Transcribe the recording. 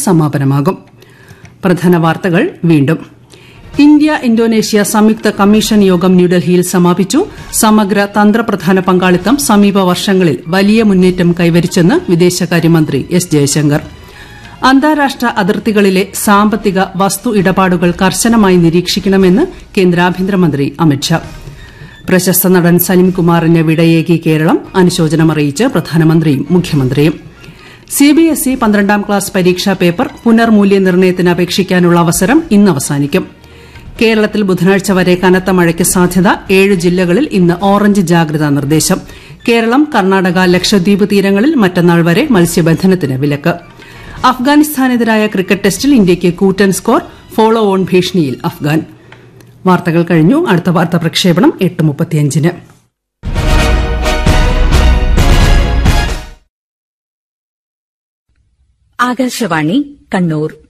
സമാപനമാകും പ്രധാന വാർത്തകൾ വീണ്ടും ഇന്ത്യ ഇന്തോനേഷ്യ സംയുക്ത കമ്മീഷൻ യോഗം ന്യൂഡൽഹിയിൽ സമാപിച്ചു സമഗ്ര തന്ത്രപ്രധാന പങ്കാളിത്തം സമീപ വർഷങ്ങളിൽ വലിയ മുന്നേറ്റം കൈവരിച്ചെന്ന് വിദേശകാര്യമന്ത്രി എസ് ജയശങ്കർ അന്താരാഷ്ട്ര അതിർത്തികളിലെ സാമ്പത്തിക വസ്തു ഇടപാടുകൾ കർശനമായി നിരീക്ഷിക്കണമെന്ന് കേന്ദ്ര ആഭ്യന്തരമന്ത്രി അമിത്ഷാ പ്രശസ്ത നടൻ സലിംകുമാറിന് വിടയേകി കേരളം അനുശോചനമറിയിച്ച് പ്രധാനമന്ത്രിയും മുഖ്യമന്ത്രിയും സിബിഎസ്ഇ പന്ത്രണ്ടാം ക്ലാസ് പരീക്ഷാ പേപ്പർ പുനർമൂല്യനിർണ്ണയത്തിന് അപേക്ഷിക്കാനുള്ള അവസരം ഇന്ന് അവസാനിക്കും കേരളത്തിൽ ബുധനാഴ്ച വരെ കനത്ത മഴയ്ക്ക് സാധ്യത ഏഴ് ജില്ലകളിൽ ഇന്ന് ഓറഞ്ച് ജാഗ്രതാ നിർദ്ദേശം കേരളം കർണാടക ലക്ഷദ്വീപ് തീരങ്ങളിൽ മറ്റന്നാൾ വരെ മത്സ്യബന്ധനത്തിന് വിലക്ക് അഫ്ഗാനിസ്ഥാനെതിരായ ക്രിക്കറ്റ് ടെസ്റ്റിൽ ഇന്ത്യയ്ക്ക് കൂറ്റൻ സ്കോർ ഫോളോ ഓൺ ഭീഷണിയിൽ അഫ്ഗാൻ വാർത്തകൾ കഴിഞ്ഞു അടുത്ത വാർത്താ പ്രക്ഷേപണം എട്ട് മുപ്പത്തിയഞ്ചിന് ആകാശവാണി കണ്ണൂർ